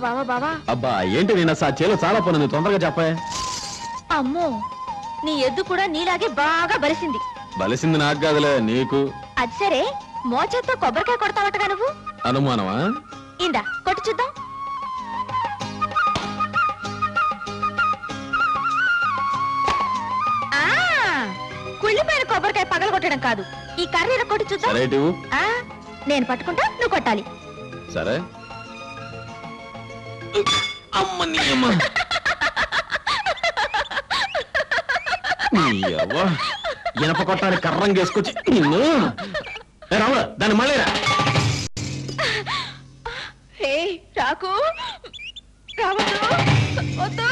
బావా బావా అబ్బా ఏంటి నేను ఆ చేలో చాలా పనుంది తొందరగా చెప్పే అమ్మో నీ ఎద్దు కూడా నీలాగే బాగా బలిసింది బలిసింది నాకు కాదులే నీకు అది సరే మోచేత్తో కొబ్బరికాయ కొడతావటగా నువ్వు అనుమానమా ఇందా కొట్టు చూద్దాం ఆ, కుళ్ళిపోయిన కొబ్బరికాయ పగల కొట్టడం కాదు ఈ కర్రీర కొట్టి చూద్దాం సరే ఇటు ఆ, నేను పట్టుకుంటా నువ్వు కొట్టాలి సరే అమ్మ నీ అమ్మ నీ అవ్వ. ఇనప కొట్టాలి కర్రం చేసుకొచ్చి నిన్ను ఏ రాముడు దాన్ని మళ్ళీ రా హే రాకు రావద్దు వద్దు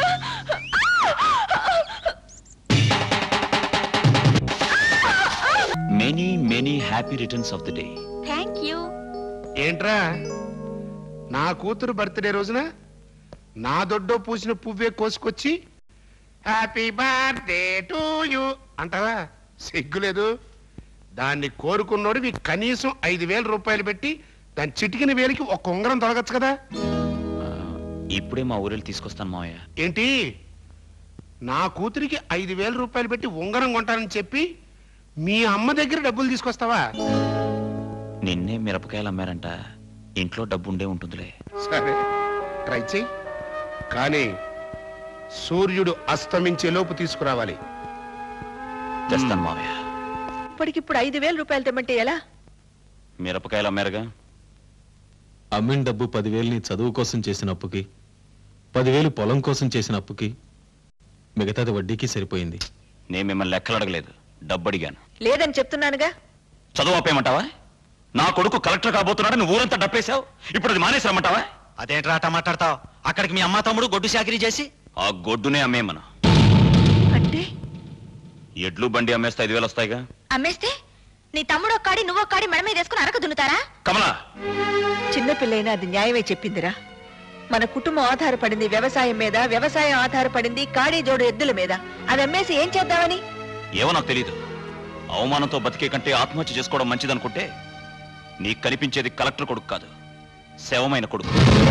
many many happy returns of the day thank you ఏంట్రా నా కూతురు బర్త్డే రోజున నా దొడ్డో పూసిన పువ్వే కోసుకొచ్చి హ్యాపీ బర్త్డే టు యూ అంటావా సిగ్గులేదు దాన్ని కోరుకున్నోడివి కనీసం ఐదు వేల రూపాయలు పెట్టి దాని చిటికిన వేలికి ఒక ఉంగరం తొలగచ్చు కదా ఇప్పుడే మా ఊరెళ్ళి తీసుకొస్తాను మావయ్య ఏంటి నా కూతురికి ఐదు వేల రూపాయలు పెట్టి ఉంగరం కొంటానని చెప్పి మీ అమ్మ దగ్గర డబ్బులు తీసుకొస్తావా నిన్నే మిరపకాయలు అమ్మారంట ఇంట్లో డబ్బు ఉండే ఉంటుందిలే సరే ట్రై చెయ్యి కానీ సూర్యుడు అస్తమించే లోపు తీసుకురావాలి తెస్తాను మావయ్య ఇప్పటికిప్పుడు ఐదు వేల రూపాయలు తెమ్మంటే ఎలా మిరపకాయలు అమ్మారుగా అమ్మిన డబ్బు పదివేలు నీ చదువు కోసం చేసిన అప్పుకి పదివేలు పొలం కోసం చేసిన అప్పుకి మిగతాది వడ్డీకి సరిపోయింది నేను మిమ్మల్ని లెక్కలు అడగలేదు డబ్బు అడిగాను లేదని చెప్తున్నానుగా చదువు ఆపేయమంటావా నా కొడుకు కలెక్టర్ కాబోతున్నాడని ఊరంతా డప్పేశావు ఇప్పుడు అది మానేసిరమ్మంటావా అదేంట్రా అట్ట మాట్లాడతావు అక్కడికి మీ అమ్మ తమ్ముడు గొడ్డు చాకరీ చేసి ఆ గొడ్డునే అమ్మేమను అంటే ఎడ్లు బండి అమ్మేస్తే ఐదు వేలు వస్తాయిగా అమ్మేస్తే నీ తమ్ముడు ఒక్కాడి నువ్వు ఒక్కాడి మెడ మీద వేసుకుని అరక దున్నుతారా కమలా చిన్నపిల్లైనా అది న్యాయమే చెప్పిందిరా మన కుటుంబం ఆధారపడింది వ్యవసాయం మీద వ్యవసాయం ఆధారపడింది కాడి జోడు ఎద్దుల మీద అది అమ్మేసి ఏం చేద్దామని ఏమో నాకు తెలీదు అవమానంతో బతికే కంటే ఆత్మహత్య చేసుకోవడం మంచిదనుకుంటే నీకు కనిపించేది కలెక్టర్ కొడుకు కాదు శవమైన కొడుకు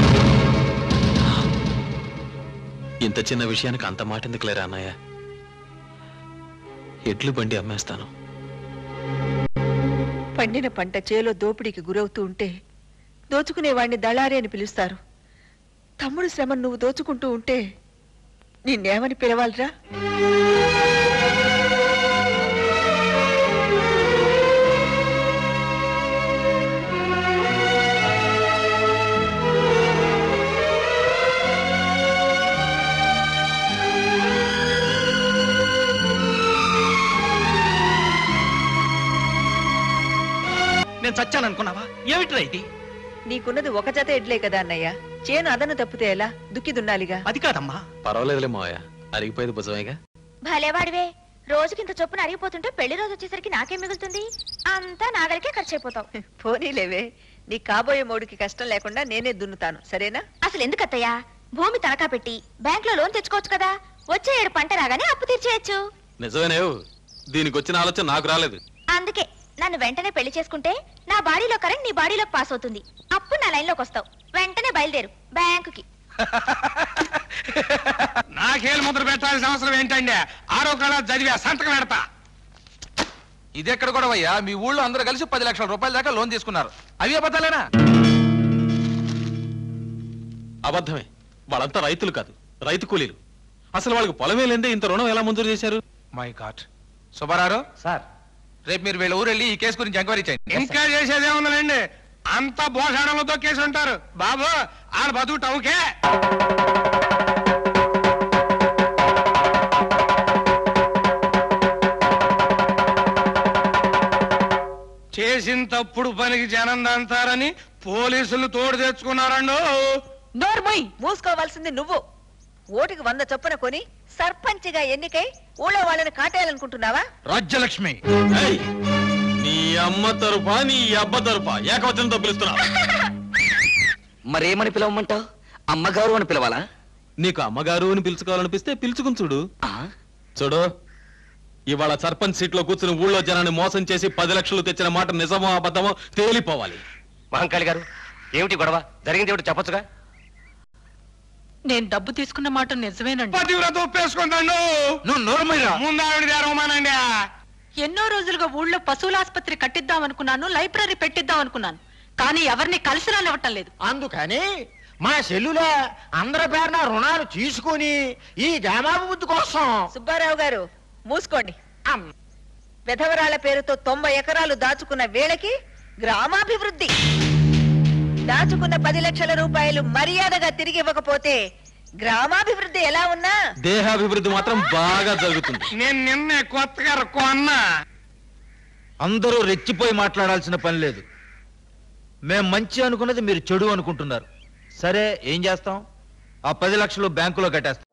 ఇంత చిన్న విషయానికి అంత మాట ఎందుకులేరా అన్నయ్య ఎడ్లు బండి అమ్మేస్తాను పండిన పంట చేలో దోపిడీకి గురవుతూ ఉంటే దోచుకునేవాడిని దళారి అని పిలుస్తారు తమ్ముడు శ్రమను నువ్వు దోచుకుంటూ ఉంటే నిన్నేమని పిలవాలిరా నేను చచ్చాను అనుకున్నావా ఏమిట్రా ఇది నీకున్నది ఒక జత ఎడ్లే కదా అన్నయ్య చేను అదను తప్పితే ఎలా దుక్కి దున్నాలిగా అది కాదమ్మా పర్వాలేదులే మావయ్య అరిగిపోయేది భుజమేగా భలేవాడివే రోజుకింత చొప్పున అరిగిపోతుంటే పెళ్లి రోజు వచ్చేసరికి నాకేం మిగులుతుంది అంతా నాగలికే ఖర్చు అయిపోతావు పోనీలేవే నీ కాబోయే మోడికి కష్టం లేకుండా నేనే దున్నుతాను సరేనా అసలు ఎందుకత్తయ్యా భూమి తనఖా పెట్టి బ్యాంక్ లో లోన్ తెచ్చుకోవచ్చు కదా వచ్చే ఏడు పంట రాగానే అప్పు తీర్చేయచ్చు నిజమేనేవు దీనికి వచ్చిన ఆలోచన నాకు రాలేదు అందుకే నన్ను వెంటనే పెళ్లి చేసుకుంటే నా బాడీలో కరెంట్ నీ బాడీలోకి పాస్ అవుతుంది అప్పుడు నా లైన్ లోకి వస్తావు వెంటనే బయలుదేరు బ్యాంకుకి నాకేలు ముద్ర పెట్టాల్సిన అవసరం ఏంటండి ఆరో కళ చదివా సంతకం పెడతా ఇది ఎక్కడ కూడా అయ్యా మీ ఊళ్ళో అందరూ కలిసి పది లక్షల రూపాయల దాకా లోన్ తీసుకున్నారు అవి అబద్ధాలేనా అబద్ధమే వాళ్ళంతా రైతులు కాదు రైతు కూలీలు అసలు వాళ్ళకి పొలమే లేదే ఇంత రుణం ఎలా మంజూరు చేశారు మై గాడ్ సుబ్బారావు సార్ రేపు మీరు వీళ్ళ ఊరు వెళ్ళి ఈ కేసు గురించి ఎంక్వైరీ చేయండి ఇంకా చేసేదే ఉందండి అంత భోషాణంలో కేసు ఉంటారు బాబు ఆడ బతుకు టౌకే చేసిన తప్పుడు పనికి జనం దంతారని పోలీసులు తోడు తెచ్చుకున్నారండు నోర్మోయ్ మూసుకోవాల్సింది నువ్వు ఓటుకి వంద చొప్పున కొని సర్పంచ్గా ఎన్నికై ఊళ్ళో వాళ్ళని కాటేయాలనుకుంటున్నావా రాజ్యలక్ష్మి ఏయ్! నీ అమ్మ తరఫా నీ అబ్బ తరఫా ఏకవచనంతో పిలుస్తున్నా మరేమని పిలవమంటావు అమ్మగారు అని పిలవాలా నీకు అమ్మగారు అని పిలుచుకోవాలనిపిస్తే పిలుచుకుని చూడు ఆ? చూడు ఇవాళ సర్పంచ్ సీట్ లో కూర్చుని ఊళ్ళో జనాన్ని మోసం చేసి పది లక్షలు తెచ్చిన మాట నిజమో అబద్ధమో తేలిపోవాలి మహంకాళి గారు ఏమిటి గొడవ జరిగింది ఏమిటి చెప్పొచ్చుగా నేను డబ్బు తీసుకున్న మాట నిజమేనండి పతివ్రత ఒప్పేసుకుంటాను నువ్వు నోరు మీరా ముందు ఆవిడ తెరవమానండి ఎన్నో రోజులుగా ఊళ్ళో పశువుల ఆసుపత్రి కట్టిద్దాం అనుకున్నాను లైబ్రరీ పెట్టిద్దాం అనుకున్నాను కానీ ఎవరిని కలిసి రానివ్వటం లేదు అందుకని మా సెల్లులో అందరి పేరున రుణాలు తీసుకుని ఈ గ్రామాభివృద్ధి కోసం సుబ్బారావు గారు మూసుకోండి విధవరాల పేరుతో తొంభై ఎకరాలు దాచుకున్న వేళకి గ్రామాభివృద్ధి దాచుకున్న పది లక్షల రూపాయలు మర్యాదగా తిరిగి ఇవ్వకపోతే గ్రామాభివృద్ధి ఎలా ఉన్నా దేహాభివృద్ధి మాత్రం బాగా జరుగుతుంది నేను నిన్నే కొత్తగా కొన్నా అందరూ రెచ్చిపోయి మాట్లాడాల్సిన పని లేదు మేం మంచి అనుకున్నది మీరు చెడు అనుకుంటున్నారు సరే ఏం చేస్తాం ఆ పది లక్షలు బ్యాంకులో కట్టేస్తాం